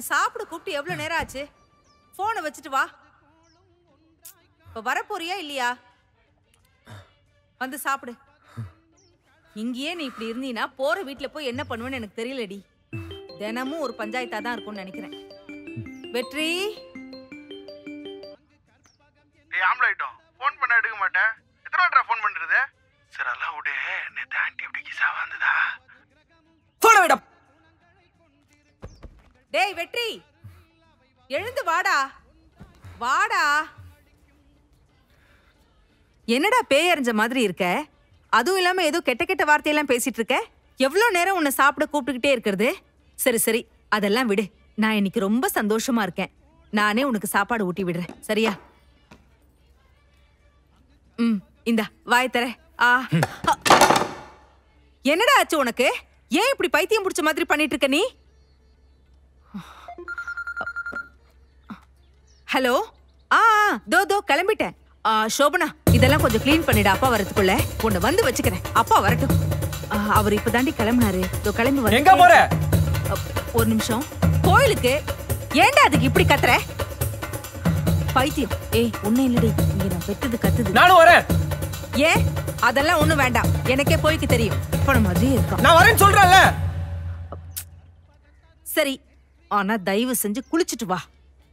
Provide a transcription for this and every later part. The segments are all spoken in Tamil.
உன்னை சாப்பிட கூப்பிட்டு எவ்வளவு நேரம் ஆச்சு போனை வச்சுட்டு வா இப்ப வரப்போறியா இல்லையா வந்து சாப்பிடு இங்கேயே நீ இப்படி இருந்தீன்னா போற வீட்ல போய் என்ன பண்ணுவேன்னு எனக்கு தெரியலடி தினமும் ஒரு பஞ்சாயத்தா தான் இருக்கும்னு நினைக்கிறேன் வெற்றி ஏய் ஆம்லைட்டும் ஃபோன் பண்ண எடுக்க மாட்டேன் எத்தனை வாட்டா ஃபோன் பண்றது சரி அதெல்லாம் விடு நேத்து ஆண்டி எப்படி கிசா வந்ததா போட விட டேய் வெற்றி எழுந்து வாடா வாடா என்னடா பேய் அறிஞ்ச மாதிரி இருக்க அதுவும் இல்லாம ஏதோ கெட்ட கெட்ட வார்த்தையெல்லாம் பேசிட்டு இருக்க எவ்வளவு நேரம் உன்னை சாப்பிட கூப்பிட்டுக்கிட்டே இருக்கிறது சரி சரி அதெல்லாம் விடு நான் இன்னைக்கு ரொம்ப சந்தோஷமா இருக்கேன் நானே உனக்கு சாப்பாடு ஊட்டி விடுறேன் சரியா ம் இந்தா வாய் தர ஆ அ. என்னடா ஆச்சு உனக்கு ஏன் இப்படி பைத்தியம் பிடிச்ச மாதிரி பண்ணிட்டு இருக்க நீ ஹலோ ஆ ஆ, தோ தோ கிளம்பிட்டேன் ஆ, சோபனா இதெல்லாம் கொஞ்சம் க்ளீன் பண்ணிடு அப்பா வரதுக்குள்ள உன்னை வந்து வச்சுக்கிறேன் அப்பா வரட்டும் ஆ, அவர் இப்பதாண்டி கிளம்புனாரு தோ கிளம்பி வர எங்க போற? ஒரு நிமிஷம் கோயிலுக்கு ஏன்டா அதுக்கு இப்படி கத்துற பைத்தியம் ஏய் ஒண்ணும் இல்லடி இங்க நான் பெத்தது கத்துது நானும் வரேன் ஏன் அதெல்லாம் ஒண்ணும் வேண்டாம் எனக்கே போய்க்கு தெரியும் இப்ப மாதிரியே இருக்கான் நான் வரேன்னு சொல்றேன்ல சரி ஆனா தயவு செஞ்சு குளிச்சிட்டு வா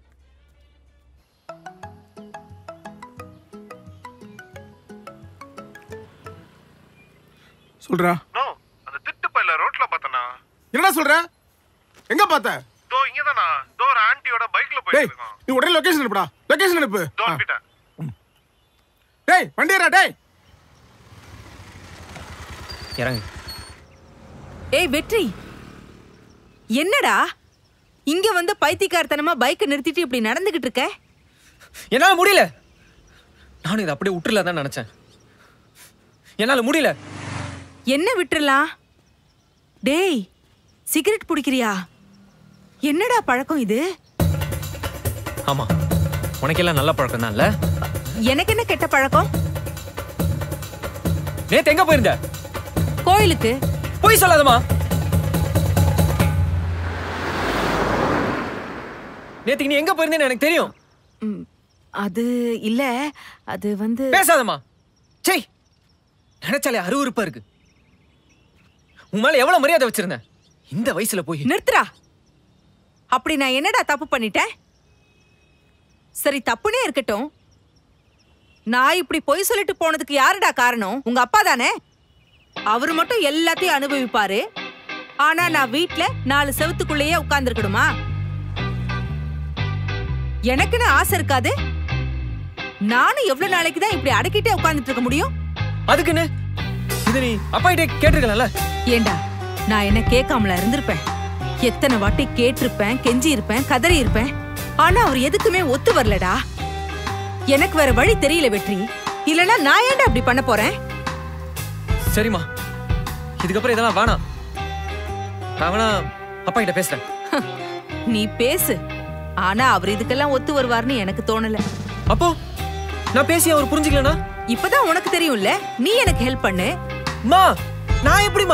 சொல்றா நோ அந்த திட்டு பையில ரோட்ல பார்த்தனா என்னடா சொல்ற எங்க பார்த்த தோ இங்க தானா தோ ஒரு ஆண்டியோட பைக்ல டேய் போயிட்டு இருக்கான் நீ உடனே லொகேஷன் அனுப்புடா லொகேஷன் அனுப்பு தோ ஆ. அனுப்பிட்டேன் டேய் வண்டியரா டேய் இறங்கு ஏய் வெற்றி என்னடா இங்க வந்து பைத்தியக்காரத்தனமா பைக்கை நிறுத்திட்டு இப்படி நடந்துகிட்டு இருக்க என்னால முடியல நானும் இதை அப்படியே விட்டுல தான் நினைச்சேன் என்னால முடியல என்ன விட்டுறலாம் டேய் சிகரெட் பிடிக்கிறியா என்னடா பழக்கம் இது ஆமா உனக்கெல்லாம் நல்ல பழக்கம் தான்ல எனக்கு என்ன கெட்ட பழக்கம் நேத்து எங்க போயிருந்த கோயிலுக்கு போய் சொல்லாதமா நேத்துக்கு நீ எங்க போயிருந்தேன்னு எனக்கு தெரியும் ம், அது இல்ல அது வந்து பேசாதம்மா சே நினைச்சாலே அருவருப்பா இருக்கு உன் மேல எவ்வளவு மரியாதை வச்சிருந்தேன் இந்த வயசுல போய் நிறுத்துறா அப்படி நான் என்னடா தப்பு பண்ணிட்டேன் சரி தப்புனே இருக்கட்டும் நான் இப்படி பொய் சொல்லிட்டு போனதுக்கு யாருடா காரணம் உங்க அப்பா தானே அவர் மட்டும் எல்லாத்தையும் அனுபவிப்பாரு ஆனா நான் வீட்ல நாலு செவத்துக்குள்ளேயே உட்கார்ந்துருக்கணுமா எனக்குன்னு ஆசை இருக்காது நானும் எவ்வளவு நாளைக்கு தான் இப்படி அடக்கிட்டே உட்கார்ந்துட்டு இருக்க முடியும் அதுக்குன்னு இது நீ அப்பா கிட்டே கேட்டிருக்கலாம்ல ஏண்டா நான் என்ன கேட்காமல இருந்திருப்பேன் எத்தனை வாட்டி கேட்டிருப்பேன் கெஞ்சி இருப்பேன் கதறி இருப்பேன் ஆனா அவர் எதுக்குமே ஒத்து வரலடா எனக்கு வேற வழி தெரியல வெற்றி இல்லனா நான் ஏன்டா அப்படி பண்ண போறேன் சரிம்மா இதுக்கப்புறம் இதெல்லாம் வேணாம் நான் வேணா அப்பா கிட்ட பேசுறேன் நீ பேசு ஆனா அவர் இதுக்கெல்லாம் ஒத்து வருவார்னு எனக்கு தோணல அப்போ நான் பேசி அவர் புரிஞ்சுக்கலனா இப்பதான் உனக்கு தெரியும்ல நீ எனக்கு ஹெல்ப் பண்ணு மா நான் எப்படிமா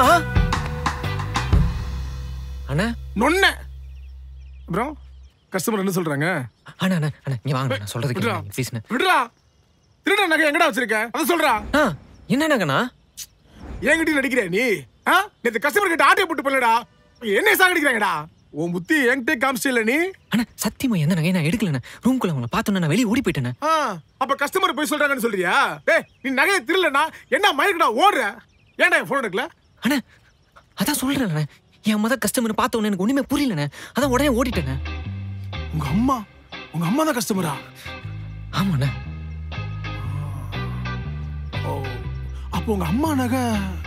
அண்ணா நொன்ன அப்புறம் கஸ்டமர் என்ன சொல்றாங்க அண்ணா அண்ணா அண்ணா இங்க வாங்க நான் சொல்றது விட்றா. கேளுங்க ப்ளீஸ்ண்ணா விடுறா திருட நகை எங்கடா வச்சிருக்க அத சொல்றா ஆ என்ன நகண்ணா என்கிட்ட நடிக்கிற நீ ஆ நேத்து கஸ்டமர் கிட்ட ஆட்டை போட்டு போலடா என்ன சாகடிக்கிறாங்கடா உன் புத்தி என்கிட்ட காமிச்சில்ல நீ அண்ணா சத்தியமா எந்த நகையை நான் எடுக்கலண்ணே ரூம்குள்ள உங்களை பார்த்தோன்னே நான் வெளியே ஓடி போயிட்டேண்ணே ஆ, அப்ப கஸ்டமர் போய் சொல்றாங்கன்னு சொல்றியா டேய் நீ நகையை திருடலனா என்ன மயக்கடா ஓடுற ஏன்டா என் போன் எடுக்கல அண்ணா அதான் சொல்றேண்ணே என் முத கஸ்டமர் பார்த்த உடனே எனக்கு ஒண்ணுமே புரியலண்ணே அதான் உடனே ஓடிட்டேண்ணே உங்க அம்மா உங்க அம்மா தான் கஸ்டமரா ஆமாண்ணே ஓ அப்போ உங்க அம்மா நகை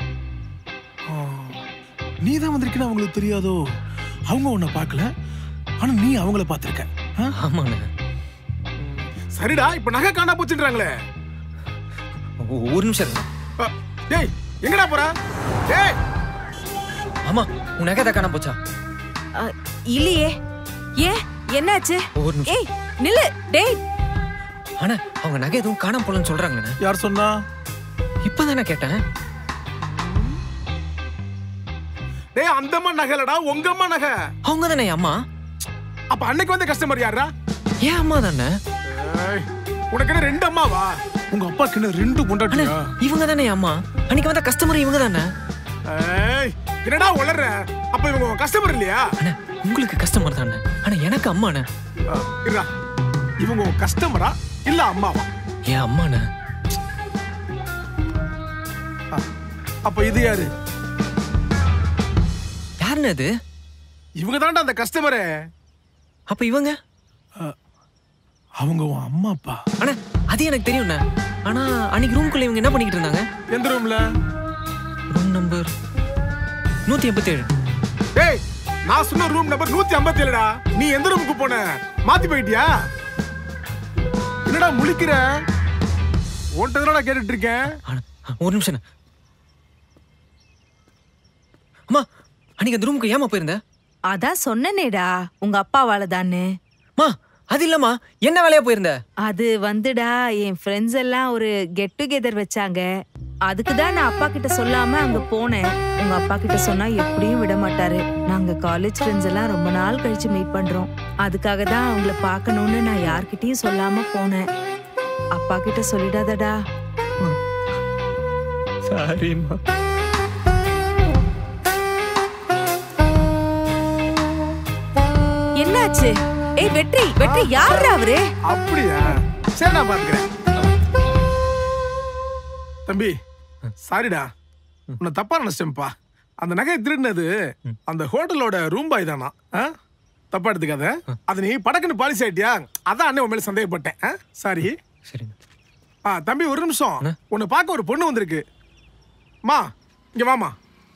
நீ தான் வந்திருக்கன்னு அவங்களுக்கு தெரியாதோ அவங்க உன்னை பார்க்கல ஆனா நீ அவங்கள பார்த்திருக்க ஆ? ஆமாண்ணே சரிடா இப்ப நகை காணா போச்சுன்றாங்களே ஒ- ஒரு நிமிஷம் இருங்க ஆ, டேய் எங்கடா போற டேய் ஆமா உன் நகை தான் காணாம போச்சா அ, இல்லையே ஏன் என்னாச்சு ஒரு நிமிஷம் ஏய் நில்லு டேய் அண்ணா அவங்க நகை எதுவும் காணாம போலன்னு சொல்றாங்கண்ணே யார் சொன்னா இப்பதானே கேட்டேன் டேய் அந்த அம்மா நகைலடா உங்க அம்மா நகை அவங்க தானே அம்மா அப்ப அன்னைக்கு வந்த கஸ்டமர் யாரா ஏன் அம்மா தானே ஏய், உனக்கு என்ன ரெண்டு அம்மாவா உங்க அப்பாக்கு என்ன ரெண்டு அண்ணே பொண்டாட்டியா இவங்க தானே அம்மா அன்னைக்கு வந்த கஸ்டமர் இவங்க தானே ஏய், என்னடா உளற அப்ப இவங்க கஸ்டமர் இல்லையா அண்ணே உங்களுக்கு கஸ்டமர் தானே ஆனா எனக்கு அம்மாண்ணே ஆ, இருடா இவங்க கஸ்டமரா இல்ல அம்மாவா என் அம்மாண்ணே ஆ, அப்ப இது யாரு யாருண்ணே அது இவங்க தான்டா அந்த கஸ்டமரே அப்ப இவங்க அவங்க உன் அம்மா அப்பா அண்ணா அது எனக்கு தெரியும்ண்ணே ஆனா அன்னைக்கு ரூம்குள்ள இவங்க என்ன பண்ணிக்கிட்டு இருந்தாங்க எந்த ரூம்ல ரூம் நம்பர் நூத்தி எண்பத்தி ஏழு டேய் நான் சொன்ன ரூம் நம்பர் நூத்தி ஐம்பத்தி ஏழுடா நீ எந்த ரூமுக்கு போன மாத்தி போயிட்டியா என்னடா முழிக்கிற உன்கிட்ட கேட்டுட்டு இருக்கேன் அண்ணா, ஒரு நிமிஷம் அண்ணே. அம்மா அன்னைக்கு அந்த ரூமுக்கு ஏமா போயிருந்த அதான் சொன்னனேடா உங்க அப்பாவால தானே மா அது இல்லம்மா என்ன வேலையா போயிருந்த அது வந்துடா என் ஃப்ரெண்ட்ஸ் எல்லாம் ஒரு கெட் டுகெதர் வச்சாங்க அதுக்கு தான் நான் அப்பா கிட்ட சொல்லாம அங்க போனேன் உங்க அப்பா கிட்ட சொன்னா எப்படியும் விட மாட்டாரு நாங்க காலேஜ் ஃப்ரெண்ட்ஸ் எல்லாம் ரொம்ப நாள் கழிச்சு மீட் பண்றோம் அதுக்காக தான் அவங்கள பார்க்கணும்னு நான் யார்கிட்டயும் சொல்லாம போனேன் அப்பா கிட்ட சொல்லிடாதடா சாரிம்மா என்னாச்சு ஏய் வெற்றி வெற்றி யாருடா அவரு அப்படியா சரி நான் பாத்துக்கிறேன் தம்பி சாரிடா உன்னை தப்பா நினைச்சேன்ப்பா அந்த நகையை திருடினது அந்த ஹோட்டலோட ரூம் பாய் தானா ஆ? தப்பா எடுத்துக்காத அது நீ படக்குன்னு பாலிசி ஆயிட்டியா அதான் அண்ணன் உன் மேல சந்தேகப்பட்டேன் ஆ? சாரி சரிங்க ஆ தம்பி ஒரு நிமிஷம் உன்னை பார்க்க ஒரு பொண்ணு வந்திருக்கு மா இங்க வாமா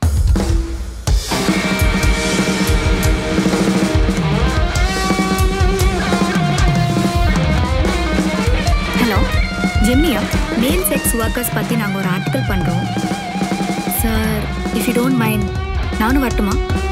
ஹலோ ஜெம்னியா மேல் செக்ஸ் ஒர்க்கர்ஸ் பற்றி நாங்கள் ஒரு ஆர்டிக்கல் பண்ணுறோம் sir if you don't mind நானும் வரட்டுமா